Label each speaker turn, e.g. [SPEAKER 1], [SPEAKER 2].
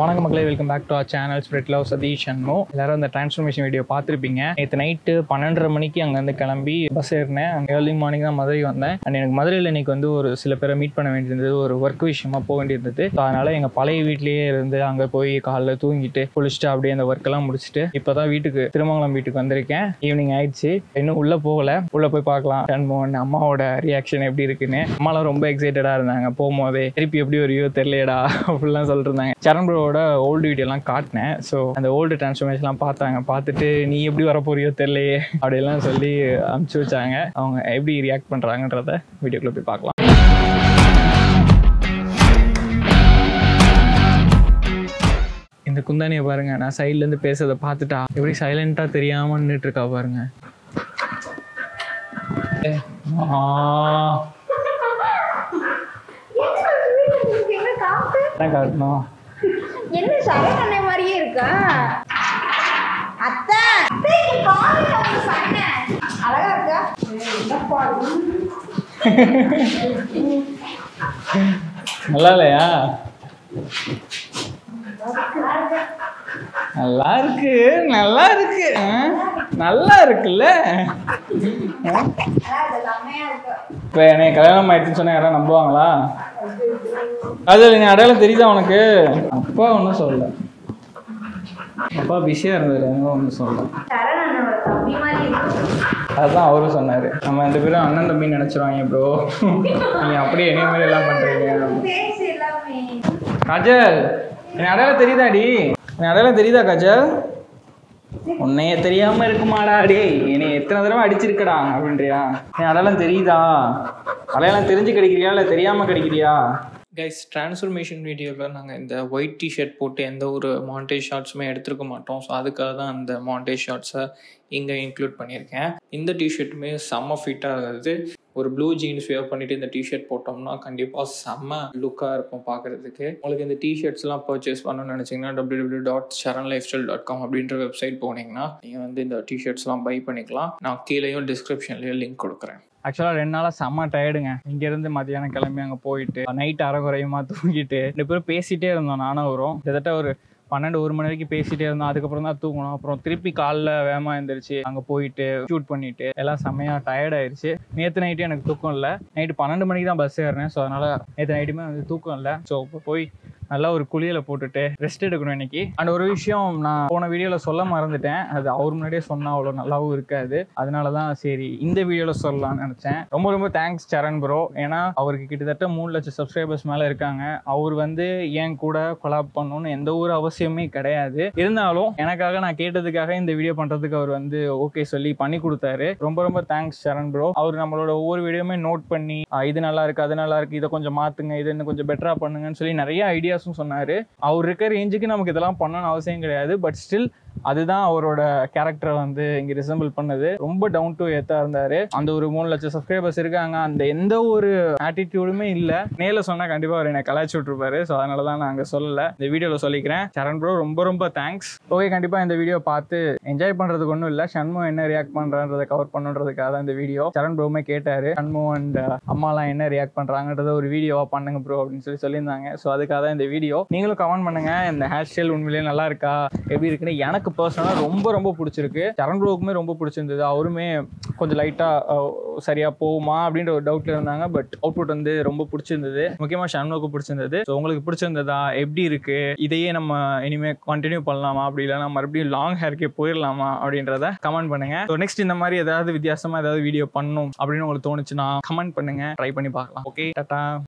[SPEAKER 1] வணக்கம் மக்களே welcome back to our channel spirit love Satish அன்மோ எல்லாரும் அந்த டிரான்ஸ்ஃபர்மேஷன் வீடியோ பார்த்துருப்பீங்க நேற்று நைட்டு பன்னெண்டரை மணிக்கு அங்கேருந்து கிளம்பி பஸ் ஏறினேன் ஏர்லி மார்னிங் தான் மதுரை வந்தேன் அண்ட் எனக்கு மதுரையில் இன்னைக்கு வந்து ஒரு சில பேரை மீட் பண்ண வேண்டியிருந்தது ஒரு ஒர்க் விஷயமா போக வேண்டியிருந்தது ஸோ அதனால எங்கள் பழைய வீட்லேயே இருந்து அங்கே போய் காலைல தூங்கிட்டு குளிச்சுட்டு அப்படியே அந்த ஒர்க்கெல்லாம் முடிச்சுட்டு இப்போ தான் வீட்டுக்கு திருமங்கலம் வீட்டுக்கு வந்திருக்கேன் ஈவினிங் ஆயிடுச்சு இன்னும் உள்ளே போகல உள்ளே போய் பார்க்கலாம் சண்முகன் அம்மாவோட ரியாக்ஷன் எப்படி இருக்குன்னு அம்மாலாம் ரொம்ப எக்ஸைட்டடாக இருந்தாங்க போகும்போதே திருப்பி எப்படி வரையோ தெரியலையடா அப்படிலாம் சொல்லிட்டு இருந்தாங்க சரண் ப்ரோவோட ஓல்டு வீடியோலாம் காட்டினேன் ஸோ அந்த ஓல்டு டிரான்ஸ்ஃபர்மேஷன்லாம் பார்த்தாங்க பார்த்துட்டு நீ எப்படி வர போறியோ தெரியலையே அப்படியெல்லாம் சொல்லி அனுப்பிச்சி வச்சாங்க அவங்க எப்படி ரியாக்ட் பண்ணுறாங்கன்றத வீடியோக்குள்ளே போய் பார்க்கலாம் இந்த குந்தானியை பாருங்க நான் சைட்ல இருந்து பேசுறதை பார்த்துட்டா எப்படி சைலண்டா தெரியாம நின்றுட்டு இருக்கா பாருங்க ஏ, ஆ,
[SPEAKER 2] என்ன காப்பு?
[SPEAKER 1] என்ன காட்டணும்
[SPEAKER 2] என்ன சரணை மாதிரியே இருக்கா அத்தை அத்தை, இங்க பாருங்க உங்க சண்டை. அழகா இருக்கா என்னப்பா இது?
[SPEAKER 1] நல்லா இல்லையா நல்லா இருக்கு நல்லா இருக்கு ஆ? நல்லா இருக்குல்ல ஆ?
[SPEAKER 2] அழகா இருக்கு, செம்மையா இருக்கு.
[SPEAKER 1] இப்போ என்னை கல்யாணம் ஆயிடுச்சுன்னு சொன்னா யாராவது நம்புவாங்களா அது நீ அடையாளம் தெரியுதா உனக்கு அப்பா ஒன்றும் சொல்லல அப்பா பிஸியாக இருந்தார் அவங்க ஒன்றும் சொல்லல
[SPEAKER 2] சரண் அண்ணனோட தம்பி மாதிரி இருக்கு.
[SPEAKER 1] அதுதான் அவரும் சொன்னார் நம்ம ரெண்டு பேரும் அண்ணன் தம்பி நினச்சிருவாங்க ப்ரோ நீ அப்படியே என்னைய மாதிரி எல்லாம் பண்ணுறீங்க
[SPEAKER 2] பேசு எல்லாமே.
[SPEAKER 1] காஜல் என் அடையாளம் தெரியுதாடி என் அடையாளம் தெரியுதா காஜல் உன்னைய தெரியாம இருக்குமாடா டேய் என்னை எத்தனை தடவை அடிச்சிருக்கடா அப்படின்றியா என் அடையாளம் தெரியுதா அடையாளம் தெரிஞ்சு கிடைக்கிறியா இல்லை தெரியாம கிடைக்கிறியா கைஸ் டிரான்ஸ்ஃபர்மேஷன் வீடியோவில் நாங்கள் இந்த ஒயிட் டிஷர்ட் போட்டு எந்த ஒரு மாண்டேஜ் ஷார்ட்ஸுமே எடுத்திருக்க மாட்டோம் ஸோ அதுக்காக தான் அந்த மாண்டேஜ் ஷார்ட்ஸை இங்கே இன்க்ளூட் பண்ணியிருக்கேன் இந்த டிஷர்ட்டுமே செம்ம ஃபிட்டாக இருந்தது ஒரு ப்ளூ ஜீன்ஸ் வேர் பண்ணிட்டு இந்த டிஷர்ட் போட்டோம்னா கண்டிப்பாக செம்ம லுக்காக இருக்கும் பார்க்குறதுக்கு உங்களுக்கு இந்த டிஷர்ட்ஸ்லாம் பர்ச்சேஸ் பண்ணணும்னு நினச்சிங்கன்னா W W dot Saran life style dot com அப்படின்ற வெப்சைட் போனீங்கன்னா நீங்கள் வந்து இந்த டிஷர்ட்ஸ்லாம் பை பண்ணிக்கலாம் நான் கீழேயும் டிஸ்கிரிப்ஷன்லேயும் லிங்க் கொடுக்குறேன் ஆக்சுவலாக ரெண்டு நாளாக செம்ம டயர்டுங்க இங்கேருந்து மத்தியானம் கிளம்பி அங்கே போயிட்டு நைட் அரைகுறையுமா தூங்கிட்டு ரெண்டு பேரும் பேசிகிட்டே இருந்தோம் நானும் வரும் கிட்டத்தட்ட ஒரு பன்னெண்டு ஒரு மணி வரைக்கும் பேசிட்டே இருந்தோம் அதுக்கப்புறம் தான் தூங்கணும் அப்புறம் திருப்பி காலைல வேகமாக எழுந்திரிச்சு அங்கே போயிட்டு ஷூட் பண்ணிட்டு எல்லாம் செம்மையாக டயர்ட் ஆயிடுச்சு நேற்று நைட்டு எனக்கு தூக்கம் இல்லை நைட்டு பன்னெண்டு மணிக்கு தான் பஸ் ஏறினேன் ஸோ அதனால் நேற்று நைட்டுமே வந்து தூக்கம் இல்லை ஸோ இப்போ போய் நல்லா ஒரு குளியல போட்டுட்டு ரெஸ்ட் எடுக்கணும் இன்னைக்கு அண்ட் ஒரு விஷயம் நான் போன வீடியோவில் சொல்ல மறந்துட்டேன் அது அவர் முன்னாடியே சொன்னால் அவ்வளோ நல்லாவும் இருக்காது அதனால தான் சரி இந்த வீடியோவில் சொல்லலாம்னு நினச்சேன் ரொம்ப ரொம்ப தேங்க்ஸ் சரண் ப்ரோ ஏன்னா அவருக்கு கிட்டத்தட்ட மூணு லட்சம் சப்ஸ்கிரைபர்ஸ் மேலே இருக்காங்க அவர் வந்து என் கூட கொலாப் பண்ணணும்னு எந்த ஒரு அவசியமே கிடையாது இருந்தாலும் எனக்காக நான் கேட்டதுக்காக இந்த வீடியோ பண்ணுறதுக்கு அவர் வந்து ஓகே சொல்லி பண்ணி கொடுத்தாரு ரொம்ப ரொம்ப தேங்க்ஸ் சரண் ப்ரோ அவர் நம்மளோட ஒவ்வொரு வீடியோமே நோட் பண்ணி "ஆ, இது நல்லா இருக்கு அது நல்லா இருக்கு இதை கொஞ்சம் மாத்துங்க இது இன்னும் கொஞ்சம் பெட்டரா பண்ணுங்கன்னு சொல்லி நிறைய ஐடியாஸும் சொன்னாரு அவர் இருக்க ரேஞ்சுக்கு நமக்கு இதெல்லாம் பண்ணணும்னு அவசியம் கிடையாது பட் ஸ்டில் அதுதான் அவரோட கேரக்டரை வந்து இங்க ரிசம்பிள் பண்ணது ரொம்ப டவுன் டு ஏத்தா இருந்தாரு அந்த ஒரு மூணு லட்சம் சப்ஸ்கிரைபர்ஸ் இருக்காங்க அந்த எந்த ஒரு ஆட்டிடியூடுமே இல்ல நேர்ல சொன்னா கண்டிப்பா அவர் என்னை கலாய்ச்சி விட்டுருப்பாரு ஸோ அதனால தான் நான் அங்க சொல்லல இந்த வீடியோல சொல்லிக்கிறேன் சரண் ப்ரோ ரொம்ப ரொம்ப தேங்க்ஸ் ஓகே கண்டிப்பா இந்த வீடியோ பார்த்து என்ஜாய் பண்றதுக்கு ஒன்றும் இல்லை சண்முகம் என்ன ரியாக்ட் பண்றான்றதை கவர் பண்ணுன்றதுக்காக தான் இந்த வீடியோ சரண் ப்ரோவுமே கேட்டாரு சண்முகம் அண்ட் அம்மாலாம் என்ன ரியாக்ட் பண்றாங்கன்றத ஒரு வீடியோவா பண்ணுங்க ப்ரோ அப்படின்னு சொல்லி சொல்லியிருந்தாங்க ஸோ அதுக்காக தான் இந்த வீடியோ நீங்களும் கமெண்ட் பண்ணுங்க இந்த ஹேர் ஸ்டைல் உண்மையிலேயே நல்லா இருக்கா எப்படி இருக்குன்னு எனக்கு பர்சனலாக ரொம்ப ரொம்ப பிடிச்சிருக்கு சரண் ப்ரோவுக்குமே ரொம்ப பிடிச்சிருந்தது அவருமே கொஞ்சம் லைட்டாக சரியா போகுமா அப்படின்ற ஒரு டவுட்ல இருந்தாங்க பட் அவுட்புட் வந்து ரொம்ப பிடிச்சிருந்தது முக்கியமாக ஷண்முக்கு பிடிச்சிருந்தது ஸோ உங்களுக்கு பிடிச்சிருந்ததா எப்படி இருக்கு இதையே நம்ம இனிமே கண்டினியூ பண்ணலாமா அப்படி இல்லைனா மறுபடியும் லாங் ஹேர்க்கே போயிடலாமா அப்படின்றத கமெண்ட் பண்ணுங்க ஸோ நெக்ஸ்ட் இந்த மாதிரி ஏதாவது வித்தியாசமா ஏதாவது வீடியோ பண்ணணும் அப்படின்னு உங்களுக்கு தோணுச்சுன்னா கமெண்ட் பண்ணுங்க ட்ரை பண்ணி பார்க்கலாம் ஓகே டாட்டா